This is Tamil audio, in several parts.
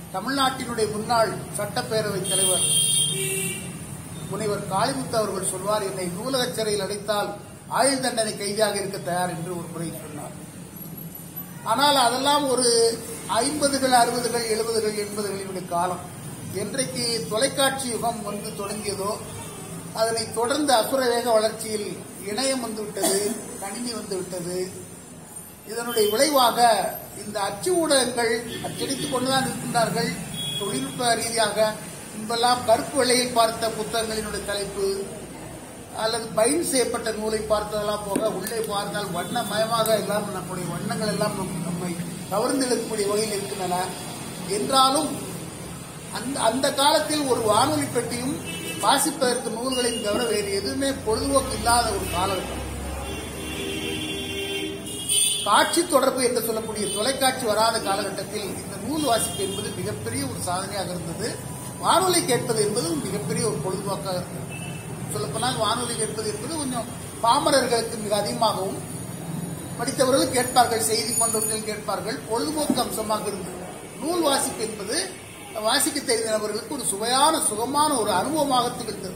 தமிழ்நாட்டினுடைய முன்னாள் சட்டப்பேரவைத் தலைவர் முனைவர் காளிமுத்து அவர்கள் சொல்வார் என்னை நூலகச் சிறையில் அடைத்தால் ஆயுள் தண்டனை கைதியாக இருக்க தயார் என்று ஒரு முறை சொன்னார் ஆனால் அதெல்லாம் ஒரு ஐம்பதுகள் அறுபதுகள் எழுபதுகள் எண்பதுகளினுடைய காலம் என்றைக்கு தொலைக்காட்சி யுகம் வந்து தொடங்கியதோ அதனை தொடர்ந்து அசுர வேக வளர்ச்சியில் இணையம் வந்துவிட்டது கணினி வந்துவிட்டது இதனுடைய விளைவாக இந்த அச்சு ஊடகங்கள் அச்சடித்துக் கொண்டுதான் இருக்கின்றார்கள் தொழில்நுட்ப ரீதியாக முன்பெல்லாம் கருப்பு வெள்ளையில் பார்த்த புத்தகங்களினுடைய தலைப்பு அல்லது பைன் செய்யப்பட்ட நூலை பார்த்ததெல்லாம் போக உள்ளே பார்த்தால் வண்ணமயமாக எல்லாம் நம்முடைய வண்ணங்கள் எல்லாம் நம்- நம்மை கவர்ந்தெழுக்கக்கூடிய வகையில் இருக்கின்றன என்றாலும் அந்த அந்த காலத்தில் ஒரு வானொலி பெட்டியும் வாசிப்பதற்கு நூல்களையும் தவிர வேறு எதுவுமே பொழுதுபோக்கு இல்லாத ஒரு காலகட்டம் காட்சி தொடர்பு என்று சொல்லக்கூடிய தொலைக்காட்சி வராத காலகட்டத்தில் இந்த நூல் வாசிப்பு என்பது மிகப்பெரிய ஒரு சாதனையாக இருந்தது வானொலி கேட்பது என்பது மிகப்பெரிய ஒரு பொழுதுபோக்காக இருந்தது சொல்லப்போனால் வானொலி கேட்பது என்பது கொஞ்சம் பாமரர்களுக்கு மிக அதிகமாகவும் படித்தவர்கள் கேட்பார்கள் செய்தி போன்றவர்கள் கேட்பார்கள் பொழுதுபோக்கு அம்சமாக இருந்தது நூல் வாசிப்பு என்பது வாசிக்க தெரிந்த நபர்களுக்கு ஒரு சுவையான சுகமான ஒரு அனுபவமாக திகழ்ந்தது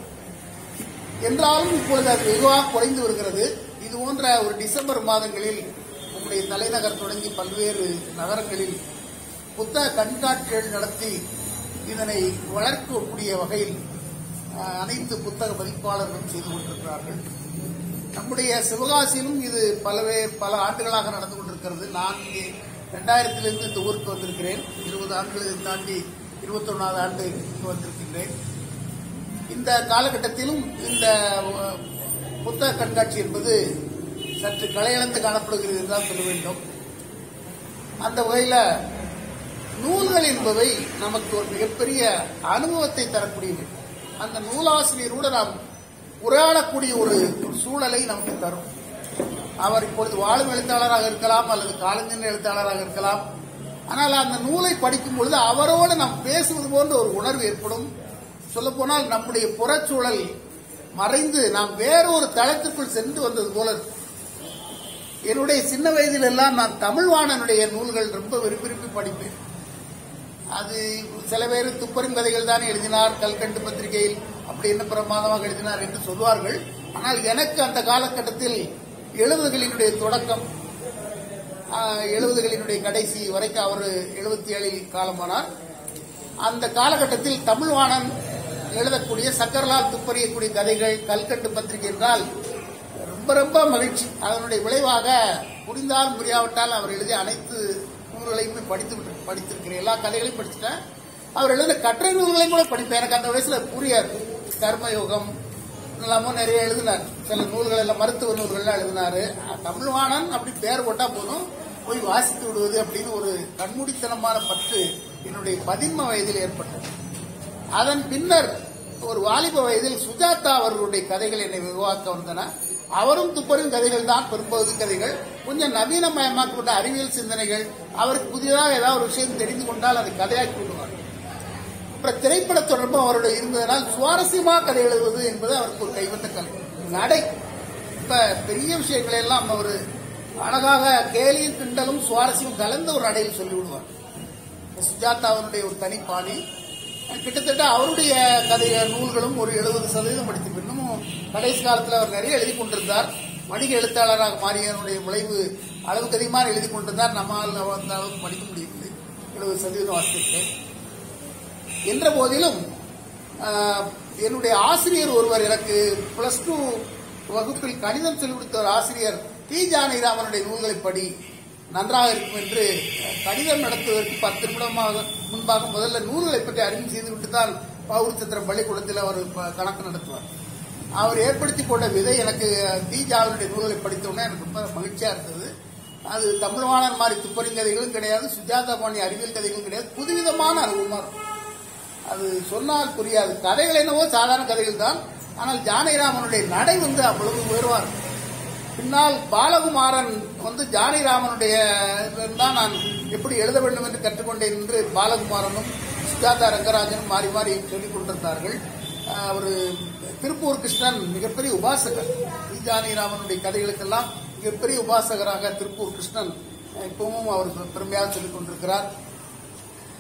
என்றாலும் இப்பொழுது அது வெகுவாக குறைந்து வருகிறது இது போன்ற ஒரு டிசம்பர் மாதங்களில் நம்முடைய தலைநகர் தொடங்கி பல்வேறு நகரங்களில் புத்தக கண்காட்சிகள் நடத்தி இதனை வளர்க்கக்கூடிய வகையில் அஹ், அனைத்து புத்தக பதிப்பாளர்களும் செய்து கொண்டிருக்கிறார்கள் நம்முடைய சிவகாசியிலும் இது பலவே பல ஆண்டுகளாக நடந்து கொண்டிருக்கிறது நான் இங்கே ரெண்டாயிரத்திலிருந்து இந்த ஊருக்கு வந்திருக்கிறேன் இருபது ஆண்டுகளை தாண்டி இருபத்தொன்னாவது ஆண்டு இங்கு வந்திருக்கின்றேன் இந்த காலகட்டத்திலும் இந்த அஹ், புத்தக கண்காட்சி என்பது சற்று கலையிழந்து காணப்படுகிறது என்றுதான் சொல்ல வேண்டும் அந்த வகையில நூல்கள் என்பவை நமக்கு ஒரு மிகப்பெரிய அனுபவத்தை தரக்கூடியவை அந்த நூலாசிரியரோடு நாம் உரையாடக்கூடிய ஒரு ஒரு சூழலை நமக்கு தரும் அவர் இப்பொழுது வாழும் எழுத்தாளராக இருக்கலாம் அல்லது காலஞ்சென்ற எழுத்தாளராக இருக்கலாம் ஆனால் அந்த நூலை படிக்கும் பொழுது அவரோடு நாம் பேசுவது போன்ற ஒரு உணர்வு ஏற்படும் சொல்லப்போனால் நம்முடைய புறச்சூழல் மறைந்து நாம் வேறொரு தளத்திற்குள் சென்று வந்தது போல இருக்கும். என்னுடைய சின்ன வயதில் எல்லாம் நான் தமிழ்வாணனுடைய நூல்கள் ரொம்ப விரும்பி விரும்பி படிப்பேன் அது சில பேர் துப்பருங்கதைகள் தான் எழுதினார் கல்கண்டு பத்திரிகையில் அப்படி என்ன பிரமாதமாக எழுதினார் என்று சொல்வார்கள் ஆனால் எனக்கு அந்த காலகட்டத்தில் எழுபதுகளினுடைய தொடக்கம் ஆஹ், எழுபதுகளினுடைய கடைசி வரைக்கும் அவர் எழுபத்தி ஏழில் காலமானார் அந்த காலகட்டத்தில் தமிழ்வாணன் எழுதக்கூடிய சக்கரலால் துப்பறியக்கூடிய கதைகள் கல்கண்டு பத்திரிகை என்றால் ரொம்ப ரொம்ப மகிழ்ச்சி அதனுடைய விளைவாக புரிந்தால் புரியாவிட்டால் அவர் எழுதிய அனைத்து நூல்களையுமே படித்து விட்டு படித்திருக்கிறேன் எல்லா கதைகளையும் படிச்சுட்டேன் அவர் எழுதின கட்டுரை நூல்களையும் கூட படிப்பேன் எனக்கு அந்த வயசுல புரியாது கர்மயோகம் எல்லாமோ நிறைய எழுதினார் சில நூல்கள் எல்லாம் மருத்துவ நூல்கள்லாம் எழுதினாரு தமிழ்வாணன் அப்படி பேர் போட்டா போதும் போய் வாசித்து விடுவது அப்படின்னு ஒரு கண்மூடித்தனமான பற்று என்னுடைய பதின்ம வயதில் ஏற்பட்டது அதன் பின்னர் ஒரு வாலிப வயதில் சுஜாதா அவர்களுடைய கதைகள் என்னை உருவாக்க வந்தன அவரும் துப்பறியும் கதைகள் தான் பெரும்பகுதி கதைகள் கொஞ்சம் நவீனமயமாக்கப்பட்ட அறிவியல் சிந்தனைகள் அவருக்கு புதியதாக ஏதாவது ஒரு விஷயம் தெரிந்து கொண்டால் அதை கதையாக்கி விடுவார் அப்புறம் திரைப்பட தொடர்பு அவருடைய இருந்ததனால் சுவாரஸ்யமா கதை எழுதுவது என்பது அவருக்கு ஒரு கைவந்த கலை நடை இப்ப பெரிய விஷயங்களை எல்லாம் அவர் அழகாக கேலியும் கிண்டலும் சுவாரஸ்யம் கலந்த ஒரு நடையில் சொல்லி விடுவார் சுஜாதாவினுடைய ஒரு தனிப்பாணி கிட்டத்தட்ட அவருடைய கதை நூல்களும் ஒரு எழுபது சதவீதம் படித்து இன்னமும் கடைசி காலத்தில் அவர் நிறைய எழுதி கொண்டிருந்தார் வணிக எழுத்தாளராக மாறியவருடைய விளைவு அளவுக்கு அதிகமாக எழுதி கொண்டிருந்தார் நம்மால் அந்த அளவுக்கு படிக்க முடியவில்லை எழுபது சதவீதம் வாசித்திருக்கேன் என்ற போதிலும் ஆஹ், என்னுடைய ஆசிரியர் ஒருவர் எனக்கு பிளஸ் டூ வகுப்பில் கணிதம் சொல்லிக் கொடுத்த ஒரு ஆசிரியர் டி ஜானகிராமனுடைய நூல்களை படி நன்றாக இருக்கும் என்று அஹ், கணிதம் நடத்துவதற்கு பத்து நிமிடமாக முன்பாக முதல்ல நூல்களை பற்றி அறிமுகம் செய்து விட்டு தான் பௌர் சத்திரம் பள்ளிக்கூடத்தில் அவர் ப- கணக்கு நடத்துவார் அவர் ஏற்படுத்தி கொண்ட விதை எனக்கு டி ஜாவினுடைய நூல்களை படித்தோன்னே எனக்கு ரொம்ப மகிழ்ச்சியா இருந்தது அது தமிழ்வாணன் மாதிரி துப்பறிங்கதைகளும் கிடையாது சுஜாதா பாணி அறிவியல் கதைகளும் கிடையாது புதுவிதமான அனுபவமா இருக்கும் அது சொன்னால் புரியாது கதைகள் என்னவோ சாதாரண கதைகள் தான் ஆனால் ஜானகிராமனுடைய நடை வந்து அவ்வளவு உயர்வா இருக்கும். பின்னால் பாலகுமாரன் வந்து ஜானகிராமனுடைய தான் நான் எப்படி எழுத வேண்டும் என்று கற்றுக்கொண்டேன் என்று பாலகுமாரனும் சுஜாதா ரங்கராஜனும் மாறி மாறி சொல்லிக் கொண்டிருந்தார்கள் ஆஹ் அவர் திருப்பூர் கிருஷ்ணன் மிகப்பெரிய உபாசகர் வி. ஜானகிராமனுடைய கதைகளுக்கெல்லாம் மிகப்பெரிய உபாசகராக திருப்பூர் கிருஷ்ணன் இப்பவும் அவர் பெருமையாக சொல்லிக் கொண்டிருக்கிறார்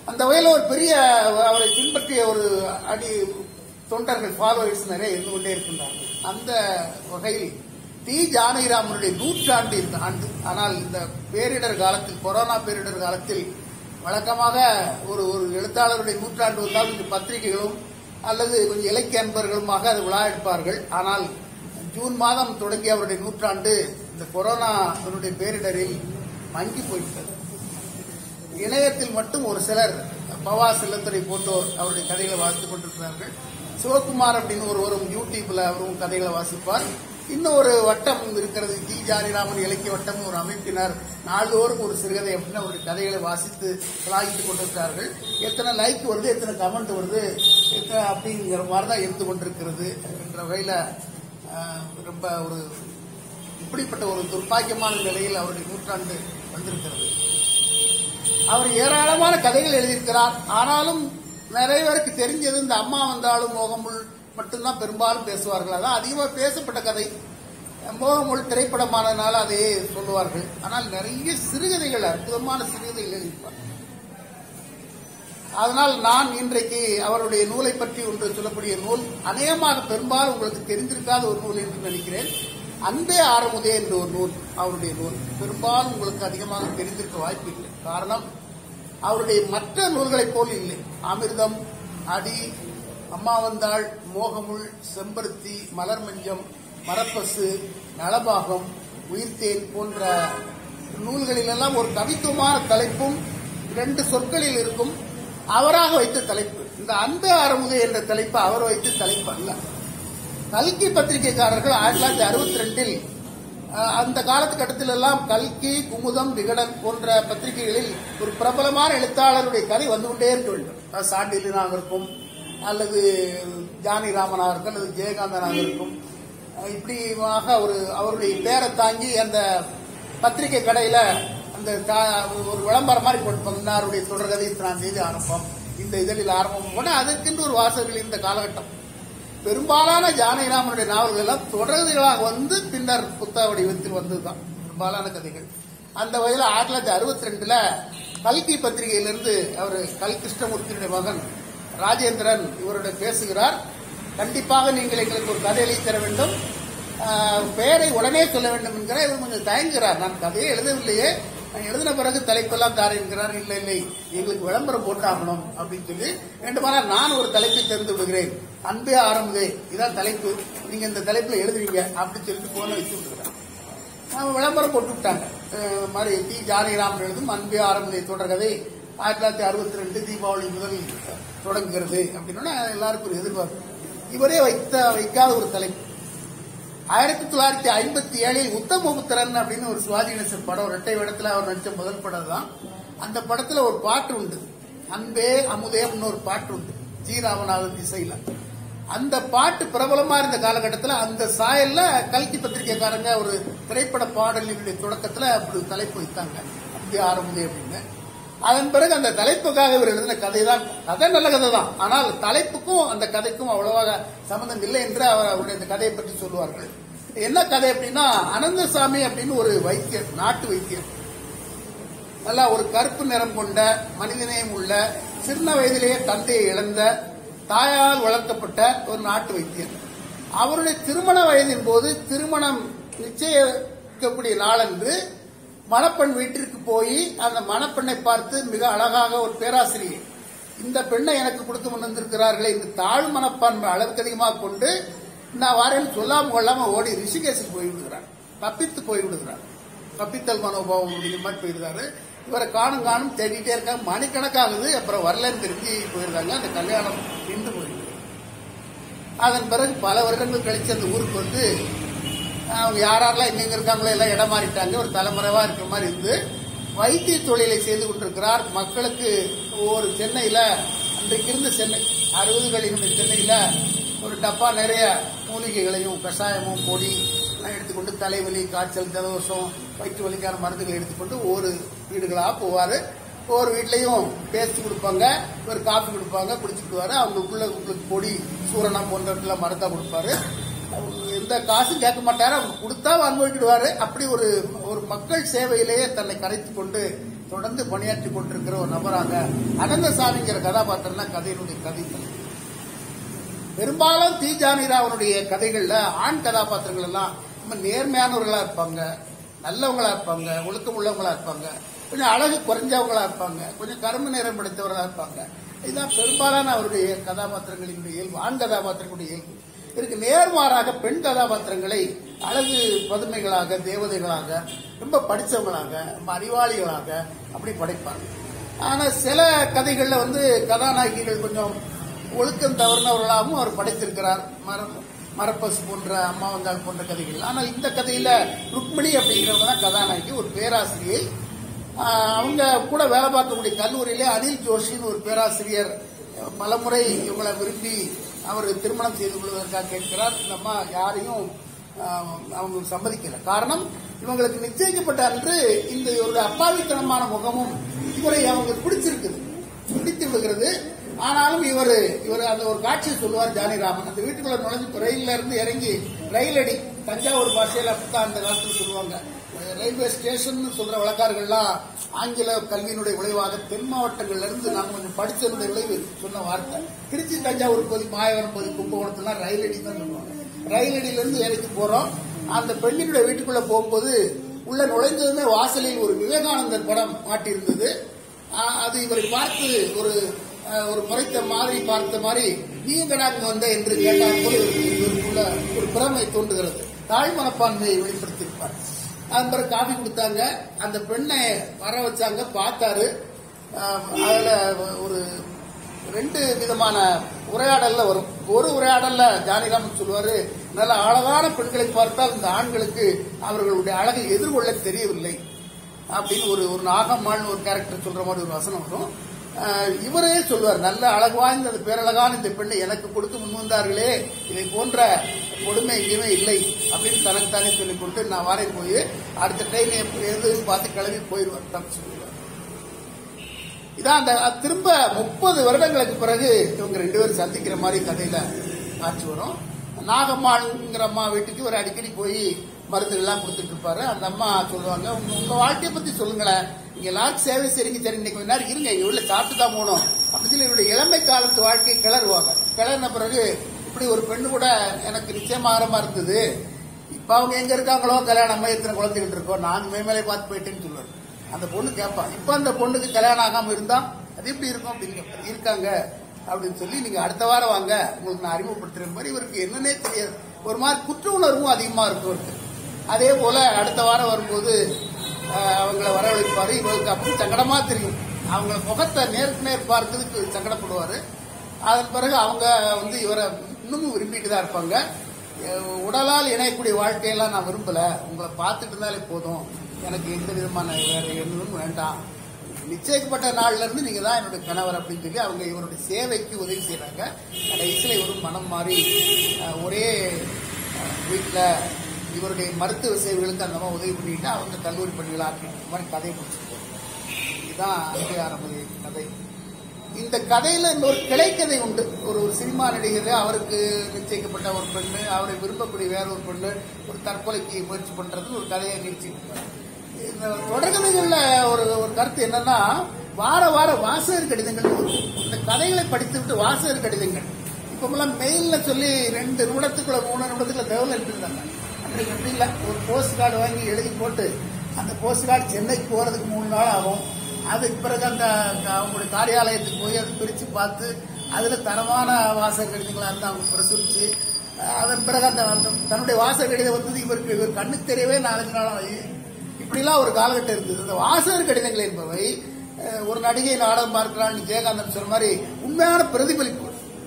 அந்த வகையில் ஒரு பெரிய அவரை பின்பற்றிய ஒரு அடி தொண்டர்கள் ஃபாலோவர்ஸ் நிறைய இருந்து கொண்டே இருக்கின்றார்கள் அந்த வகையில் டி ஜானகிராமனுடைய நூற்றாண்டு இந்த ஆண்டு ஆனால் இந்த பேரிடர் காலத்தில் கொரோனா பேரிடர் காலத்தில் வழக்கமாக ஒரு ஒரு எழுத்தாளருடைய நூற்றாண்டு வந்தால் கொஞ்சம் பத்திரிகைகளும் அல்லது கொஞ்சம் இலக்கிய அன்பர்களுமாக அது விழா எடுப்பார்கள் ஆனால் ஜூன் மாதம் தொடங்கிய அவருடைய நூற்றாண்டு இந்த கொரோனா அதனுடைய பேரிடரில் மங்கி போய்விட்டது இணையத்தில் மட்டும் ஒரு சிலர் பவா செல்லத்துறை போன்றோர் அவருடைய கதைகளை வாசித்துக் கொண்டிருக்கிறார்கள் சிவகுமார் அப்படின்னு ஒருவரும் யூடியூப்ல அவரும் கதைகளை வாசிப்பார் இன்னும் ஒரு வட்டம் இருக்கிறது டி ஜானிராமன் இலக்கிய வட்டம் ஒரு அமைப்பினர் நாள்தோறும் ஒரு சிறுகதை அப்படின்னு அவருடைய கதைகளை வாசித்து சிலாகித்துக் கொண்டிருக்கிறார்கள் எத்தனை லைக் வருது எத்தனை கமெண்ட் வருது எத்தனை அப்படிங்கிற மாதிரி தான் இருந்து கொண்டிருக்கிறது என்ற வகையில ஆஹ், ரொம்ப ஒரு இப்படிப்பட்ட ஒரு துர்ப்பாக்கியமான நிலையில் அவருடைய நூற்றாண்டு வந்திருக்கிறது அவர் ஏராளமான கதைகள் எழுதியிருக்கிறார் ஆனாலும் நிறைய பேருக்கு தெரிஞ்சது இந்த அம்மா வந்தாலும் மோகமுள் மட்டும்தான் பெரும்பாலும் பேசுவார்கள் அதான் அதிகமாக பேசப்பட்ட கதை மோகமுள் திரைப்படமானதுனால அதையே சொல்லுவார்கள் ஆனால் நிறைய சிறுகதைகள் அற்புதமான சிறுகதைகள் எழுதியிருப்பார் அதனால் நான் இன்றைக்கு அவருடைய நூலை பற்றி ஒன்று சொல்லக்கூடிய நூல் அநேகமாக பெரும்பாலும் உங்களுக்கு தெரிந்திருக்காத ஒரு நூல் என்று நினைக்கிறேன் அன்பே ஆரமுதே என்ற ஒரு நூல் அவருடைய நூல் பெரும்பாலும் உங்களுக்கு அதிகமாக தெரிந்திருக்க வாய்ப்பில்லை காரணம் அவருடைய மற்ற நூல்களைப் போல் இல்லை அமிர்தம் அடி அம்மா வந்தாள் மோகமுள் செம்பருத்தி மலர் மஞ்சம் மரப்பசு நலபாகம் உயிர்த்தேன் போன்ற நூல்களிலெல்லாம் ஒரு கவித்துவமான தலைப்பும் இரண்டு சொற்களில் இருக்கும் அவராக வைத்த தலைப்பு இந்த அன்பே ஆரமுதே என்ற தலைப்பு அவர் வைத்த தலைப்பு அல்ல கல்கி பத்திரிகைக்காரர்கள் ஆயிரத்தி தொள்ளாயிரத்தி அறுபத்தி ரெண்டில் அந்த காலத்துக்கட்டத்தில் எல்லாம் கல்கி குமுதம் விகடன் போன்ற பத்திரிகைகளில் ஒரு பிரபலமான எழுத்தாளருடைய கதை வந்து கொண்டே இருக்க வேண்டும் அது சாண்டிலினாக இருக்கும் அல்லது ஜானி ராமனாக இருக்கும் அல்லது ஜெயகாந்தனாக இருக்கும் அஹ் இப்படியாக ஒரு அவருடைய பேரை தாங்கி அந்த பத்திரிகை கடையில அந்த கா- ஒரு விளம்பரம் மாதிரி போட்டுப்பாங்க இன்னாருடைய தொடர்கதை இத்தனாம் தேதி ஆரம்பம் இந்த இதழில் ஆரம்பம் போன அதற்கென்று ஒரு வாசகர்கள் இந்த காலகட்டம் பெரும்பாலான ஜானகிராமனுடைய நாவல்கள் எல்லாம் தொடர்கதைகளாக வந்து பின்னர் புத்தக வடிவத்தில் வந்ததுதான் பெரும்பாலான கதைகள் அந்த வகையில் ஆயிரத்தி தொள்ளாயிரத்தி அறுபத்தி ரெண்டுல கல்கி பத்திரிகையிலிருந்து அவர் கல் கிருஷ்ணமூர்த்தியுடைய மகன் ராஜேந்திரன் இவருடைய பேசுகிறார் கண்டிப்பாக நீங்கள் எங்களுக்கு ஒரு கதை எழுதி தர வேண்டும் ஆஹ், பெயரை உடனே சொல்ல வேண்டும் என்கிற இவர் கொஞ்சம் தயங்குகிறார் நான் கதையே எழுதவில்லையே நான் எழுதின பிறகு தலைப்பெல்லாம் தார என்கிறார் இல்லை இல்லை எங்களுக்கு விளம்பரம் போட்டாகணும் அப்படின்னு சொல்லி வேண்டுமானால் நான் ஒரு தலைப்பை தெரிந்து விடுகிறேன் அன்பே ஆரம்பதே இதான் தலைப்பு நீங்க இந்த தலைப்புல எழுதுவீங்க அப்படின்னு சொல்லிட்டு போன வச்சு விட்டுக்கிறாங்க அவங்க விளம்பரம் போட்டு விட்டாங்க அஹ் மாதிரி டி ஜானகிராமன் எழுதும் அன்பே ஆரம்பதை தொடர்கதை ஆயிரத்தி தொள்ளாயிரத்தி அறுபத்தி ரெண்டு தீபாவளி முதல் தொடங்குகிறது அப்படின்னா எல்லாருக்கும் ஒரு எதிர்பார்ப்பு இவரே வைத்த வைக்காத ஒரு தலைப்பு ஆயிரத்தி தொள்ளாயிரத்தி ஐம்பத்தி ஏழில் உத்தமபுத்திரன் அப்படின்னு ஒரு சிவாஜி கணேசன் படம் இரட்டை வேடத்துல அவர் நடிச்ச முதல் படம் தான் அந்த படத்துல ஒரு பாட்டு உண்டு அன்பே அமுதேன்னு ஒரு பாட்டு உண்டு ஜி ராமநாதன் இசையில அந்த பாட்டு பிரபலமா இருந்த காலகட்டத்தில் அந்த சாயல்ல கல்கி பத்திரிகைக்காரங்க ஒரு திரைப்பட பாடலினுடைய தொடக்கத்துல அப்படி ஒரு தலைப்பு வைத்தாங்க அன்பே ஆரம்பதே அப்படின்னு அதன் பிறகு அந்த தலைப்புக்காக இவர் எழுதின கதை தான் கதை நல்ல கதை தான் ஆனால் தலைப்புக்கும் அந்த கதைக்கும் அவ்வளவாக சம்பந்தம் இல்லை என்று அவர் அவருடைய அந்த கதையை பற்றி சொல்லுவார்கள் என்ன கதை அப்படின்னா அனந்தசாமி அப்படின்னு ஒரு வைத்தியர் நாட்டு வைத்தியர் நல்லா ஒரு கருப்பு நிறம் கொண்ட மனிதநேயம் உள்ள சின்ன வயதிலேயே தந்தையை இழந்த தாயால் வளர்க்கப்பட்ட ஒரு நாட்டு வைத்தியர் அவருடைய திருமண வயதின் போது திருமணம் நிச்சயிக்கக்கூடிய நாளன்று மணப்பெண் வீட்டிற்கு போய் அந்த மணப்பெண்ணை பார்த்து மிக அழகாக ஒரு பேராசிரியர் இந்த பெண்ணை எனக்கு கொடுத்து கொண்டு வந்திருக்கிறார்களே இந்த தாழ் மனப்பான்மை அளவுக்கு அதிகமாக கொண்டு நான் வாரேன்னு சொல்லாம கொள்ளாம ஓடி ரிஷிகேஷுக்கு போய் விடுகிறார் தப்பித்து போய் விடுகிறார் தப்பித்தல் மனோபாவம் அப்படிங்கிற மாதிரி போயிருந்தாரு இவரை காணும் காணும் தேடிட்டே இருக்காங்க மணிக்கணக்காகுது அப்புறம் வரலன்னு தெரிஞ்சு போயிருக்காங்க அந்த கல்யாணம் நின்று போயிருக்கு அதன் பிறகு பல வருடங்கள் கழிச்சு அந்த ஊருக்கு வந்து அவங்க யாரெல்லாம் எங்கெங்க இருக்காங்களோ எல்லாம் இடம் மாறிட்டாங்க ஒரு தலைமுறைவா இருக்கிற மாதிரி இருந்து வைத்திய தொழிலை செய்து கொண்டிருக்கிறார் மக்களுக்கு ஒரு சென்னையில அன்றைக்கு இருந்த சென்னை அறுபதுகளினுடைய சென்னையில ஒரு டப்பா நிறைய மூலிகைகளையும் கஷாயமும் பொடி எல்லாம் எடுத்துக்கொண்டு தலைவலி காய்ச்சல் ஜலதோஷம் வயிற்று வலிக்கான மருந்துகளை எடுத்துக்கொண்டு ஒரு வீடுகளாக போவாரு ஒவ்வொரு வீட்லயும் பேஸ்ட் கொடுப்பாங்க ஒரு காஃபி கொடுப்பாங்க குடிச்சுக்குவாரு அவங்களுக்குள்ள உங்களுக்கு பொடி சூரணம் போன்றவற்றெல்லாம் மருந்தா கொடுப்பாரு அவங்க எந்த காசும் கேட்க மாட்டாரு அவங்க கொடுத்தா அனுபவிக்கிடுவாரு அப்படி ஒரு ஒரு மக்கள் சேவையிலேயே தன்னை கரைத்து கொண்டு தொடர்ந்து பணியாற்றி கொண்டிருக்கிற ஒரு நபராக அனந்தசாமிங்கிற கதாபாத்திரம் தான் கதையினுடைய கதை பெரும்பாலும் தி ஜானிராவனுடைய கதைகள்ல ஆண் கதாபாத்திரங்கள் எல்லாம் ரொம்ப நேர்மையானவர்களா இருப்பாங்க நல்லவங்களா இருப்பாங்க ஒழுக்கம் உள்ளவங்களா இருப்பாங்க கொஞ்சம் அழகு குறைஞ்சவங்களா இருப்பாங்க கொஞ்சம் கரும்பு நேரம் படைத்தவர்களா இருப்பாங்க இதுதான் பெரும்பாலான அவருடைய கதாபாத்திரங்களினுடைய இயல்பு ஆண் கதாபாத்திரங்களுடைய இயல்பு இதுக்கு நேர்மாறாக பெண் கதாபாத்திரங்களை அழகு பதுமைகளாக தேவதைகளாக ரொம்ப படித்தவங்களாக ரொம்ப அறிவாளிகளாக அப்படி படைப்பாங்க ஆனா சில கதைகள்ல வந்து கதாநாயகிகள் கொஞ்சம் ஒழுக்கம் தவறுனவர்களாகவும் அவர் படைத்திருக்கிறார் மரம் மரப்பசு போன்ற அம்மா வந்தாள் போன்ற கதைகள் ஆனால் இந்த கதையில ருக்மிணி அப்படிங்கிறவங்க தான் கதாநாயகி ஒரு பேராசிரியை ஆஹ் அவங்க கூட வேலை பார்க்கக்கூடிய கல்லூரியிலே அனில் ஜோஷின்னு ஒரு பேராசிரியர் பலமுறை இவங்களை விரும்பி அவர் திருமணம் செய்து கொள்வதற்காக கேட்கிறார் இந்த அம்மா யாரையும் ஆஹ், அவங்க சம்மதிக்கல காரணம் இவங்களுக்கு நிச்சயிக்கப்பட்ட அன்று இந்த ஒரு அப்பாவித்தனமான முகமும் இவரை அவங்க பிடிச்சிருக்குது பிடித்து விடுகிறது ஆனாலும் இவர் இவர் அந்த ஒரு காட்சியை சொல்லுவார் ஜானிராமன் அந்த வீட்டுக்குள்ள நுழைஞ்சு ரயில்ல இருந்து இறங்கி ரயில் அடி தஞ்சாவூர் பாஷையில அப்படித்தான் அந்த காலத்துல சொல்லுவாங்க ரயில்வே ஸ்டேஷன் சொல்ற வழக்காறுகள்லாம் ஆங்கில கல்வியினுடைய விளைவாக தென் மாவட்டங்கள்ல இருந்து நாம கொஞ்சம் படிச்சதனுடைய விளைவு சொன்ன வார்த்தை திருச்சி தஞ்சாவூர் பகுதி மாயவரம் பகுதி கும்பகோணத்துல ரயில் அடி தான் சொல்லுவாங்க ரயில் அடியில இருந்து இறக்கி போறோம் அந்த பெண்ணினுடைய வீட்டுக்குள்ள போகும்போது உள்ள நுழைந்ததுமே வாசலில் ஒரு விவேகானந்தர் படம் மாட்டியிருந்தது ஆஹ் அது இவரை பார்த்து ஒரு ஆஹ் ஒரு முறைத்த மாதிரி பார்த்த மாதிரி நீங்க கடாக்கு வந்த என்று கேட்டால் போல இவருக்கு இவருக்குள்ள ஒரு பிரமை தோன்றுகிறது தாழ் மனப்பான்மையை வெளிப்படுத்தியிருப்பார் அதன் பிறகு காஃபி கொடுத்தாங்க அந்த பெண்ணை வர வச்சாங்க பார்த்தாரு ஆஹ் அதுல ஒரு ரெண்டு விதமான உரையாடல்ல வரும் ஒரு உரையாடல்ல ஜானிராமன் சொல்லுவாரு நல்ல அழகான பெண்களை பார்த்தால் இந்த ஆண்களுக்கு அவர்களுடைய அழகை எதிர்கொள்ள தெரியவில்லை அப்படின்னு ஒரு ஒரு நாகம்மாள்னு ஒரு கேரக்டர் சொல்ற மாதிரி ஒரு வசனம் வரும் ஆஹ் இவரே சொல்வார் நல்ல அழகு வாய்ந்த அந்த பேரழகான இந்த பெண்ணை எனக்கு கொடுத்து முன் வந்தார்களே இதை போன்ற கொடுமை எங்கேயுமே இல்லை அப்படின்னு தனக்குத்தானே சொல்லிக் கொண்டு நான் வாரேன் போய் அடுத்த ட்ரெயின் எதுன்னு பார்த்து கிளம்பி போயிடுவார் தான் சொல்லுவார் இதான் அந்த அது திரும்ப முப்பது வருடங்களுக்கு பிறகு இவங்க ரெண்டு பேரும் சந்திக்கிற மாதிரி கதையில காட்சி வரும் நாகம்மாள்ங்கிற அம்மா வீட்டுக்கு ஒரு அடிக்கடி போய் மருந்துகள்லாம் கொடுத்துட்டு இருப்பாரு அந்த அம்மா சொல்லுவாங்க உங்க உங்க வாழ்க்கையை பத்தி சொல்லுங்களேன் நீங்க எல்லாருக்கும் சேவை செய்றீங்க சரி இன்னைக்கு கொஞ்ச நேரம் இருங்க எங்க வீட்டுல சாப்பிட்டு தான் போகணும் அப்படின்னு சொல்லி இவருடைய இளமை காலத்து வாழ்க்கையை கிளறுவாங்க கிளறின பிறகு இப்படி ஒரு பெண்ணு கூட எனக்கு நிச்சயமாகிற மாதிரி இருந்தது இப்ப அவங்க எங்க இருக்காங்களோ கல்யாணம் அம்மா எத்தனை குழந்தைகிட்டு இருக்கோம் நான் மேமேலே பார்த்து போயிட்டேன்னு சொல்லுவாரு அந்த பொண்ணு கேட்பா இப்ப அந்த பொண்ணுக்கு கல்யாணம் ஆகாம இருந்தா அது எப்படி இருக்கும் அப்படின்னு கேட்பாரு. இருக்காங்க அப்படின்னு சொல்லி நீங்க அடுத்த வாரம் வாங்க உங்களுக்கு நான் அறிமுகப்படுத்துற மாதிரி இவருக்கு என்னன்னே தெரியாது ஒரு மாதிரி குற்ற உணர்வும் அதிகமா இருக்கும் இவருக்கு அதே போல அடுத்த வாரம் வரும்போது ஆஹ், அவங்கள வரவழைப்பாரு இவருக்கு அப்படி சங்கடமா தெரியும் அவங்க முகத்தை நேருக்கு நேர் பார்க்கறதுக்கு சங்கடப்படுவாரு அதன் பிறகு அவங்க வந்து இவரை இன்னமும் விரும்பிட்டு தான் இருப்பாங்க அஹ் உடலால் இணையக்கூடிய வாழ்க்கையெல்லாம் நான் விரும்பல உங்களை பார்த்துட்டு இருந்தாலே போதும் எனக்கு எந்த விதமான வேற எண்ணமும் வேண்டாம் நிச்சயிக்கப்பட்ட நாள்ல இருந்து நீங்க தான் என்னுடைய கணவர் அப்படின்னு சொல்லி அவங்க இவருடைய சேவைக்கு உதவி செய்றாங்க கடைசியில் இவரும் மனம் மாறி அஹ், ஒரே அஹ், வீட்டுல இவருடைய மருத்துவ சேவைகளுக்கு அந்த மாதிரி உதவி பண்ணிட்டு அவங்க கல்லூரி பணிகள் ஆக்கி இந்த மாதிரி கதையை முடிச்சிருக்கோம் இதுதான் அங்கே ஆரம்பி கதை இந்த கதையில இன்னொரு கிளைக்கதை உண்டு ஒரு ஒரு சினிமா நடிகர் அவருக்கு நிச்சயிக்கப்பட்ட ஒரு பெண்ணு அவரை விரும்பக்கூடிய வேற ஒரு பெண்ணு ஒரு தற்கொலைக்கு முயற்சி பண்றது ஒரு கதையை நிகழ்ச்சி இந்த தொடர்கதைகள்ல ஒரு ஒரு கருத்து என்னன்னா வார வார வாசகர் கடிதங்கள் வரும். இந்த கதைகளை படித்துவிட்டு வாசகர் கடிதங்கள் இப்பெல்லாம் மெயில்ல சொல்லி ரெண்டு நிமிடத்துக்குள்ள மூணு நிமிடத்துக்குள்ள தகவல் எழுதிருந்தாங்க அன்றைக்கு அப்படி இல்லை ஒரு போஸ்ட் கார்டு வாங்கி எழுதி போட்டு அந்த போஸ்ட் கார்டு சென்னைக்கு போறதுக்கு மூணு நாள் ஆகும் அதுக்கு பிறகு அந்த அந்த அவங்களுடைய காரியாலயத்துக்கு போய் அதை பிரித்து பார்த்து அதில் தரமான வாசகர் கடிதங்களாக இருந்து அவங்க பிரசுரித்து அஹ், அதன் பிறகு அந்த அந்த தன்னுடைய வாசகர் கடிதம் வந்தது இவருக்கு இவர் கண்ணுக்கு தெரியவே நாலஞ்சு நாள் ஆகி இப்படிலாம் ஒரு காலகட்டம் இருந்தது அந்த வாசகர் கடிதங்கள் என்பவை அஹ், ஒரு நடிகை நாடகம் பார்க்கிறான்னு ஜெயகாந்தன் சொன்ன மாதிரி உண்மையான பிரதிபலிப்பு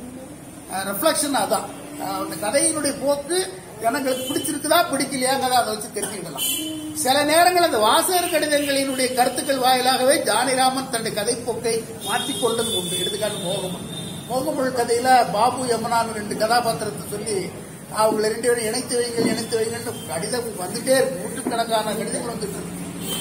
ரிஃப்ளெக்ஷன் அதான் அஹ் அந்த கதையினுடைய போக்கு ஜனங்களுக்கு பிடிச்சிருக்குதா பிடிக்கலையாங்கிறத அதை வச்சு தெரிஞ்சுக்கலாம் சில நேரங்கள் அந்த வாசகர் கடிதங்களினுடைய கருத்துக்கள் வாயிலாகவே ஜானிராமன் தன்னுடைய கதை போக்கை மாற்றிக்கொண்டது உண்டு எடுத்துக்காட்டு மோகமன் மோகமுள் கதையில பாபு யமுனான்னு ரெண்டு கதாபாத்திரத்தை சொல்லி அவங்களை ரெண்டு பேரும் இணைத்து வைங்கள் இணைத்து வைங்கன்னு கடிதம் வந்துட்டே இருக்கு நூற்றுக்கணக்கான கடிதங்கள் வந்துட்டு இருக்கு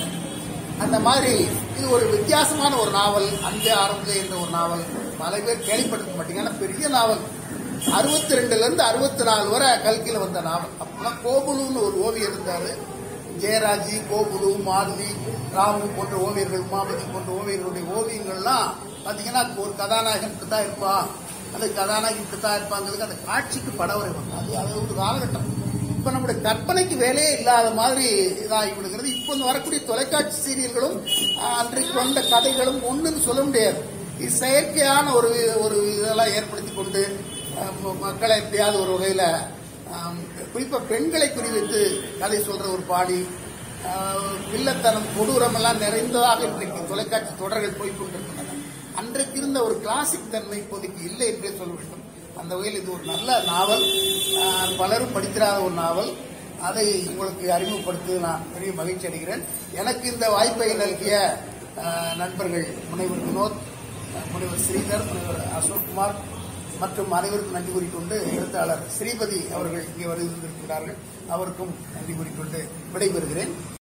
அந்த மாதிரி இது ஒரு வித்தியாசமான ஒரு நாவல் அங்கே ஆரம்பத்தில் என்ற ஒரு நாவல் பல பேர் கேள்விப்பட்டிருக்க மாட்டீங்க ஆனா பெரிய நாவல் அறுபத்தி ரெண்டுல இருந்து அறுபத்தி நாலு வரை கல்கில வந்த நாவல் அப்பெல்லாம் கோபுலுன்னு ஒரு ஓவியர் இருந்தாரு ஜெயராஜி கோபுலு மாருதி ராமு போன்ற ஓவியர்கள் உமாபதி போன்ற ஓவியர்களுடைய ஓவியங்கள்லாம் பாத்தீங்கன்னா ஒரு கதாநாயகன் இப்படி தான் இருப்பான் அந்த கதாநாயகி இப்படி தான் இருப்பாங்கிறதுக்கு அந்த காட்சிக்கு படம் வரைவாங்க அது அது ஒரு காலகட்டம் இப்ப நம்முடைய கற்பனைக்கு வேலையே இல்லாத மாதிரி இதாகி விடுகிறது இப்ப இந்த வரக்கூடிய தொலைக்காட்சி சீரியல்களும் ஆஹ், அன்றைக்கு வந்த கதைகளும் ஒண்ணுன்னு சொல்ல முடியாது இது செயற்கையான ஒரு ஒரு இதெல்லாம் ஏற்படுத்தி கொண்டு ஆஹ், ம- மக்களை எப்படியாவது ஒரு வகையில ஆம், குறிப்பா பெண்களை குறிவைத்து கதை சொல்ற ஒரு பாடி ஆஹ், வில்லத்தனம் கொடூரம் எல்லாம் நிறைந்ததாக இன்றைக்கு தொலைக்காட்சி தொடர்கள் போய் கொண்டிருக்கின்றன அன்றைக்கு இருந்த ஒரு கிளாசிக் தன்மை இப்போதைக்கு இல்லை என்றே சொல்ல வேண்டும் அந்த வகையில் இது ஒரு நல்ல நாவல் ஆஹ், பலரும் படித்திராத ஒரு நாவல் அதை உங்களுக்கு அறிமுகப்படுத்தி நான் பெரிய மகிழ்ச்சி அடைகிறேன் எனக்கு இந்த வாய்ப்பை நல்கிய ஆஹ், நண்பர்கள் முனைவர் வினோத் ஆஹ், முனைவர் ஸ்ரீதர் முனைவர் அசோக்குமார் மற்றும் அனைவருக்கும் நன்றி கூறிக்கொண்டு எழுத்தாளர் ஸ்ரீபதி அவர்கள் இங்கே வருகின்றிருக்கிறார்கள் அவருக்கும் நன்றி கூறிக்கொண்டு விடைபெறுகிறேன்